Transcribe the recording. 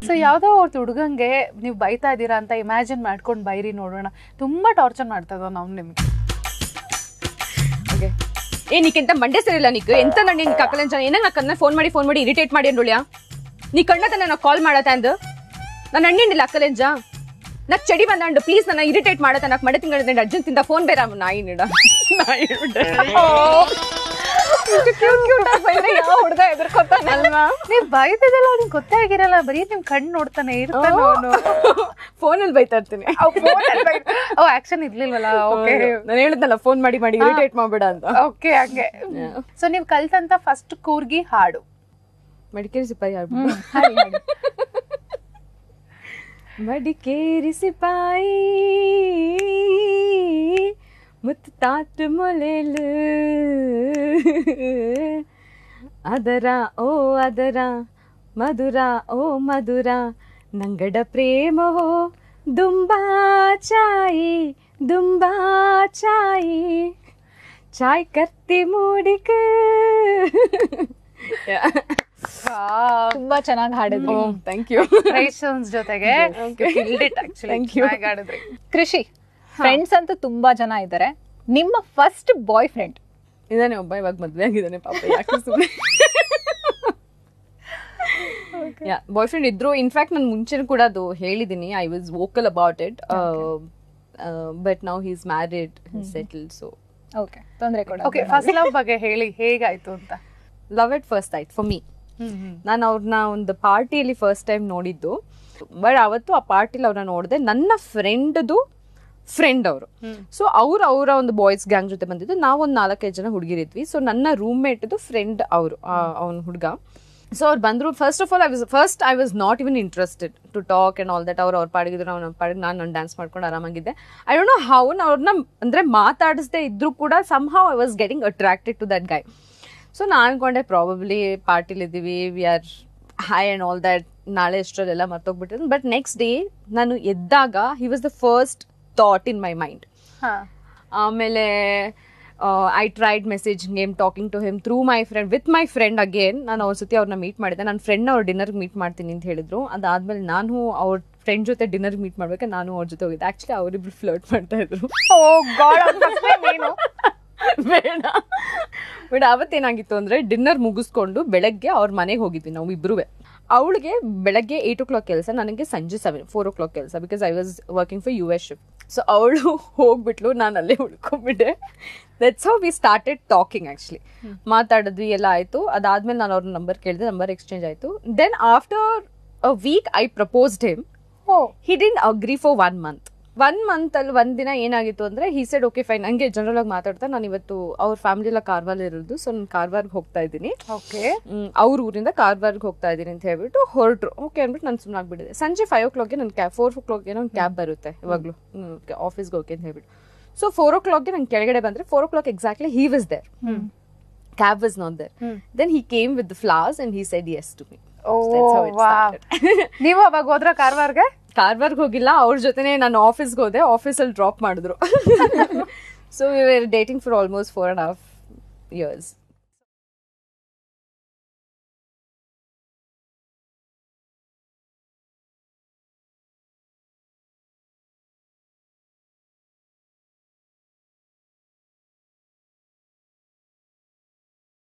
So ಯಾವ್ದೋ ಅವ್ರದ್ದು ಹುಡುಗಂಗೆ ನೀವು ಬೈತಾ ಇದ್ದೀರಾ ಅಂತ ಇಮ್ಯಾಜಿನ್ ಮಾಡ್ಕೊಂಡು ಬೈರಿ ನೋಡೋಣ ತುಂಬಾ ಟಾರ್ಚರ್ ಮಾಡ್ತಾ ಇದ್ದಾವ ನಾವು ನಿಮ್ಗೆ ಓಕೆ ಏ ನೀಕೆಂತ ಮಂಡೆ ಸರಿಲ್ಲ ನೀಕು ಎಂತ ನಾನು ನಿನ್ ಕಕ್ಕಲಂಚ ಏನ ನಾ ಕನ್ನ ಫೋನ್ ಮಾಡಿ ಫೋನ್ ಮಾಡಿ ಇರಿಟೇಟ್ ಮಾಡಿ ಅಂದ್ರುಳ್ಯಾ ನೀ ಕಣ್ಣತ ನಾನು ಕಾಲ್ ಮಾಡತ್ತ ಅಂದು ನಾನು ಅಣ್ಣಿಂಡಿಲ್ಲ ಅಕ್ಕಲೆಂಜ ನಾಕ್ ಚಡಿ ಬಂದಂಡು ಪ್ಲೀಸ್ ನನ್ನ ಇರಿಟೇಟ್ ಮಾಡತ್ತ ನಾಕ್ ಮಡೆ ತಿಂಗಳ ಅರ್ಜೆಂಟ್ ಫೋನ್ ಬೇರೆ ಅಮ್ಮ ನಾಯಿ ನಿಡ ನಾಯಿ ಯಾವ ಹುಡುಗ ಎದುರ್ಕೊತಾನೆ ಅಲ್ವಾ ನೀವ್ ಬೈತಿದ್ದಲ್ಲ ಅವ್ನಿಗೆ ಗೊತ್ತೇ ಆಗಿರಲ್ಲ ಬರೀ ನಿಮ್ ಕಣ್ಣು ನೋಡ್ತಾನೆ ಇರ್ತಾನೆ ಅವನು ಫೋನಲ್ಲಿ ಬೈತಾ ಇರ್ತೀನಿ ಓ ಆಕ್ಷನ್ ಇರ್ಲಿಲ್ವಲ್ಲ ಓಕೆ ನಾನು ಹೇಳಿದ್ನಲ್ಲ ಫೋನ್ ಮಾಡಿ ಮಾಡಿ ಇರಿಟೇಟ್ ಮಾಡ್ಬೇಡ ಅಂತ ಓಕೆ ಹಂಗೆ ಸೊ ನೀವ್ ಕಲ್ತಂತ ಫಸ್ಟ್ ಕೂರ್ಗಿ ಹಾಡು ಮಡಿಕೇರಿ ಸಿಪಾಯಿ ಆಡ್ಬೋದು ಮಡಿಕೇರಿ ಸಿಪಾಯಿ ಮುತ್ತು ತಾತು ಮೊಲೆಲು ಅದರ ಓ ಅದರ ಮಧುರ ಓ ಮಧುರ ನಂಗಡ ಪ್ರೇಮವೋ ದುಂಬಾ ಚಾಯಿ ದುಂಬಾ ಚಾಯಿ ಚಾಯ್ ಕರ್ತಿ ಮೂಡಿಕ ತುಂಬಾ ಚೆನ್ನಾಗಿ ಹಾಡಿದ್ರಿ ಥ್ಯಾಂಕ್ ಯು ಕ್ರೈಸ್ಟನ್ಸ್ ಜೊತೆಗೆ Thank you. ಆಡಿದ್ರಿ ಕೃಷಿ ಫ್ರೆಂಡ್ಸ್ ಅಂತೂ ತುಂಬಾ ಜನ ಇದ್ದಾರೆ ನಿಮ್ಮ ಫಸ್ಟ್ ಬಾಯ್ ಫ್ರೆಂಡ್ ಇದಾನೆ ಒಬ್ಬ ಇವಾಗ ಮದ್ವೆ ಆಗಿದ್ದಾನೆ ಪಾಪ ಯಾಕೆ ಸುಮ್ಮನೆ ಯಾ ಬಾಯ್ ಫ್ರೆಂಡ್ ಇದ್ರು ಇನ್ಫ್ಯಾಕ್ಟ್ ನಾನು ಮುಂಚೆ ಕೂಡ ಅದು ಹೇಳಿದ್ದೀನಿ I was vocal about it but now he's married settle so okay ತೊಂದ್ರೆ ಕೊಡ ಓಕೆ ಫಸ್ಟ್ ಲವ್ ಬಗ್ಗೆ ಹೇಳಿ ಹೇಗಾಯ್ತು ಅಂತ ಲವ್ ಇಟ್ ಫಸ್ಟ್ ಆಯ್ತು ಫಾರ್ ಮೀ ನಾನು ಅವ್ರನ್ನ ಒಂದು ಪಾರ್ಟಿಯಲ್ಲಿ ಫಸ್ಟ್ ಟೈಮ್ ನೋಡಿದ್ದು ಬಟ್ ಅವತ್ತು ಆ ಪಾರ್ಟಿಲಿ ಅವ್ರನ್ನ ನೋಡಿದೆ ನನ್ನ ಫ್ರೆಂಡ್ದು ಫ್ರೆಂಡ್ ಅವರು ಸೊ ಅವ್ರು ಅವರ ಒಂದು ಬಾಯ್ಸ್ ಗ್ಯಾಂಗ್ ಜೊತೆ ಬಂದಿದ್ದು ನಾವೊಂದು ನಾಲ್ಕೈದು ಜನ ಹುಡುಗಿರಿದ್ವಿ ಸೊ ನನ್ನ ರೂಮ್ಮೇಟ್ದು ಫ್ರೆಂಡ್ ಅವರು ಅವನ ಹುಡುಗ ಸೊ ಅವ್ರು ಬಂದ್ರು first of all I was first I was not even interested to talk and all that ಅವ್ರು ಅವ್ರ ಪಾಡಿಗಿದ್ರು ನಾವು ನಮ್ಮ ಪಾಡಿಗೆ ನಾನು ನಾನು ಡ್ಯಾನ್ಸ್ ಮಾಡ್ಕೊಂಡು ಆರಾಮಾಗಿದ್ದೆ ಐ ಡೋಂಟ್ ನೋ ಹೌ ಅವ್ರನ್ನ ಅಂದ್ರೆ ಮಾತಾಡಿಸದೆ ಇದ್ರು ಕೂಡ somehow I was getting attracted to that guy so ನಾನು ಅನ್ಕೊಂಡೆ ಪ್ರಾಬಬ್ಲಿ ಪಾರ್ಟಿಲಿದ್ದೀವಿ we are high and all that ನಾಳೆ ಎಷ್ಟರಲ್ಲೆಲ್ಲ ಮರ್ತೋಗ್ಬಿಟ್ಟಿದ್ದು ಬಟ್ ನೆಕ್ಸ್ಟ್ ಡೇ ನಾನು ಎದ್ದಾಗ he was the first thought in my mind ಹಾ ಆಮೇಲೆ I tried message game talking to him through my friend with my friend again ನಾನು ಅವ್ರ ಸತಿ ಅವ್ರನ್ನ ಮೀಟ್ ಮಾಡಿದ್ದೆ ನನ್ನ ಫ್ರೆಂಡ್ ಅವ್ರ ಡಿನ್ನರ್ಗೆ ಮೀಟ್ ಮಾಡ್ತೀನಿ ಅಂತ ಹೇಳಿದ್ರು ಅದಾದ್ಮೇಲೆ ನಾನು ಅವ್ರ ಫ್ರೆಂಡ್ ಜೊತೆ ಡಿನ್ನರ್ಗೆ ಮೀಟ್ ಮಾಡ್ಬೇಕು ನಾನು ಅವ್ರ ಜೊತೆ ಹೋಗಿದ್ದೆ ಆ್ಯಕ್ಚುಲಿ ಅವರಿಬ್ರು ಫ್ಲರ್ಟ್ ಮಾಡ್ತಾ ಇದ್ರು ಓ ಗಾಡ್ ನೀನು ಬೇಡ ಬಟ್ ಅವತ್ತೇನಾಗಿತ್ತು ಅಂದ್ರೆ ಡಿನ್ನರ್ ಮುಗಿಸ್ಕೊಂಡು ಬೆಳಗ್ಗೆ ಅವ್ರ ಮನೆಗೆ ಹೋಗಿದ್ವಿ ನಾವು ಇಬ್ರು ಅವಳಿಗೆ ಬೆಳಗ್ಗೆ ಏಟ್ ಓ ಕ್ಲಾಕ್ ಕೆಲಸ ನನಗೆ ಸಂಜೆ ಸೆವೆನ್ ಫೋರ್ ಓ ಕ್ಲಾಕ್ ಕೆಲಸ because I was working for U S shift so ಅವಳು ಹೋಗ್ಬಿಟ್ಲು ನಾನು ಅಲ್ಲೇ ಉಳ್ಕೊಂಡ್ಬಿಟ್ಟೆ that's how we started talking actually ಮಾತಾಡಿದ್ವಿ ಎಲ್ಲ ಆಯಿತು ಅದಾದ್ಮೇಲೆ ನಾನು ಅವ್ರ ನಂಬರ್ ಕೇಳಿದೆ ನಂಬರ್ ಎಕ್ಸ್ಚೇಂಜ್ ಆಯಿತು then after a week I proposed him oh he didn't agree for one month one month ಅಲ್ಲಿ ಒಂದ್ ದಿನ ಏನಾಗಿತ್ತು ಅಂದ್ರೆ ಹಿ ಸೆಡ್ ಓಕೆ ಫೈನ್ ಹಂಗೆ ಜನರಲ್ ಆಗಿ ಮಾತಾಡ್ತಾ ನಾನು ಇವತ್ತು ಅವ್ರ ಫ್ಯಾಮಿಲಿ ಎಲ್ಲ ಕಾರ್ವಾಲ್ ಇರೋದು ಸೊ ನಾನು ಕಾರ್ವಾರ್ಗೆ ಹೋಗ್ತಾ ಇದ್ದೀನಿ ಓಕೆ ಅವ್ರ ಊರಿಂದ ಕಾರ್ವಾರ್ಗೆ ಹೋಗ್ತಾ ಇದ್ದೀನಿ ಅಂತ ಹೇಳ್ಬಿಟ್ಟು ಹೊರಟ್ರು ಓಕೆ ಅಂದ್ಬಿಟ್ಟು ನಾನು ಸುಮ್ಮನೆ ಆಗ್ಬಿಟ್ಟಿದೆ ಸಂಜೆ ಫೈವ್ ಓ ಕ್ಲಾಕ್ಗೆ ನನ್ನ ಕ್ಯಾಬ್ ಫೋರ್ ಓ ಕ್ಲಾಕ್ಗೆ ಒಂದು ಕ್ಯಾಬ್ ಬರುತ್ತೆ ಇವಾಗಲೂ ಆಫೀಸ್ಗೆ ಹೋಗಿ ಅಂತ ಹೇಳ್ಬಿಟ್ಟು ಸೊ ಫೋರ್ ಓ ಕ್ಲಾಕ್ಗೆ ನಂಗೆ ಕೆಳಗಡೆ ಬಂದ್ರೆ four o'clock exactly he was there cab was not there then he came with flowers and he said yes to me oh ನೀವು ಅವಾಗ ಹೋದ್ರ ಕಾರವಾರ್ಗೆ ಕಾರ್ವಾರ್ಗೆ ಹೋಗಿಲ್ಲ ಅವ್ರ ಜೊತೆನೆ ನಾನು ಆಫೀಸ್ಗೆ ಹೋದೆ ಆಫೀಸಲ್ಲಿ ಡ್ರಾಪ್ ಮಾಡಿದ್ರು so we were dating for almost four and half years